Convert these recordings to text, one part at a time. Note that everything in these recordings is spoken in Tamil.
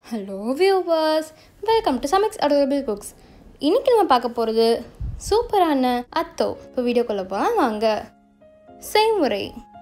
hello viewers welcome to Sami's adorable cooks இன்னைக்கு நம்ம பார்க்க போகிறது சூப்பரான அத்தோ இப்போ வீடியோக்குள்ளே போகலாம் வாங்க செய்முறை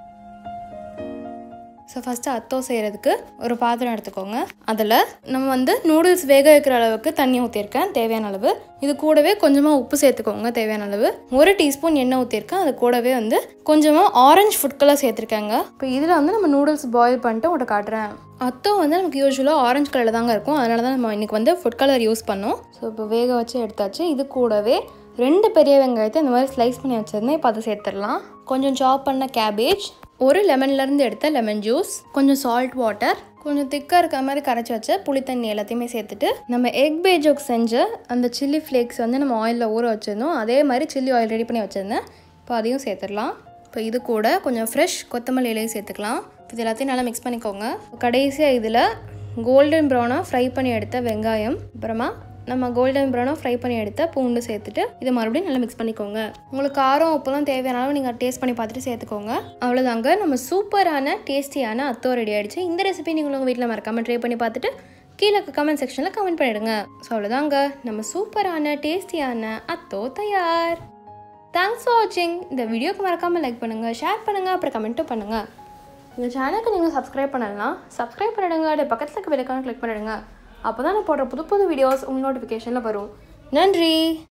ஸோ ஃபஸ்ட்டு அத்தோ செய்கிறதுக்கு ஒரு பாத்திரம் எடுத்துக்கோங்க அதில் நம்ம வந்து நூடுல்ஸ் வேக வைக்கிற அளவுக்கு தண்ணி ஊற்றிருக்கேன் தேவையான அளவு இது கூடவே கொஞ்சமாக உப்பு சேர்த்துக்கோங்க தேவையான அளவு ஒரு டீஸ்பூன் எண்ணெய் ஊற்றிருக்கேன் அது கூடவே வந்து கொஞ்சமாக ஆரஞ்சு ஃபுட் கலர் சேர்த்துருக்கேங்க இப்போ இதில் வந்து நம்ம நூடுல்ஸ் பாயில் பண்ணிட்டு உங்கள்கிட்ட காட்டுறேன் அத்தோ வந்து நமக்கு யூஸ்வலாக ஆரஞ்சு கலரில் தாங்க இருக்கும் அதனால தான் நம்ம இன்றைக்கி வந்து ஃபுட் கலர் யூஸ் பண்ணோம் ஸோ இப்போ வேக வச்சு எடுத்தாச்சு இது கூடவே ரெண்டு பெரிய வெங்காயத்தை இந்த மாதிரி ஸ்லைஸ் பண்ணி வச்சிருந்தேன் இப்போ அதை சேர்த்துடலாம் கொஞ்சம் சாப் பண்ண கேபேஜ் ஒரு லெமன்லேருந்து எடுத்த லெமன் ஜூஸ் கொஞ்சம் சால்ட் வாட்டர் கொஞ்சம் திக்காக இருக்க மாதிரி கரைச்சி வச்ச புளித்தண்ணி எல்லாத்தையுமே சேர்த்துட்டு நம்ம எக் பேஜோக் செஞ்ச அந்த சில்லி ஃப்ளேக்ஸ் வந்து நம்ம ஆயிலில் ஊற வச்சுருந்தோம் அதே மாதிரி சில்லி ஆயில் ரெடி பண்ணி வச்சுருந்தேன் இப்போ அதையும் சேர்த்துடலாம் இப்போ இது கூட கொஞ்சம் ஃப்ரெஷ் கொத்தமல்லி இலையும் சேர்த்துக்கலாம் இது எல்லாத்தையும் நல்லா மிக்ஸ் பண்ணிக்கோங்க கடைசியாக இதில் கோல்டன் ப்ரௌனாக ஃப்ரை பண்ணி எடுத்த வெங்காயம் அப்புறமா நம்ம கோல்டன் ப்ரௌனாக ஃப்ரை பண்ணி எடுத்த பூண்டு சேர்த்துட்டு இதை மறுபடியும் நல்லா மிக்ஸ் பண்ணிக்கோங்க உங்களுக்கு காரம் உப்புலாம் தேவையான அளவு நீங்கள் டேஸ்ட் பண்ணி பார்த்துட்டு சேர்த்துக்கோங்க அவ்வளோதாங்க நம்ம சூப்பரான டேஸ்டியான அத்தோ ரெடி ஆகிடுச்சு இந்த ரெசிபி நீங்கள் உங்கள் வீட்டில் மறக்காமல் ட்ரை பண்ணி பார்த்துட்டு கீழே கமெண்ட் செக்ஷனில் கமெண்ட் பண்ணிடுங்க ஸோ அவ்வளோதாங்க நம்ம சூப்பரான டேஸ்டியான அத்தோ தயார் தேங்க்ஸ் ஃபார் வாட்சிங் இந்த வீடியோக்கு மறக்காமல் லைக் பண்ணுங்கள் ஷேர் பண்ணுங்கள் அப்புறம் கமெண்ட்டும் பண்ணுங்கள் இந்த சேனலுக்கு நீங்கள் சப்ஸ்கிரைப் பண்ணலாம் சப்ஸ்கிரைப் பண்ணிடுங்க அப்படியே பக்கத்தில் இருக்க விளக்கான கிளிக் பண்ணிடுங்க அப்போ தான் நான் போடுற புது புது வீடியோஸ் உங்கள் நோட்டிஃபிகேஷனில் வரும் நன்றி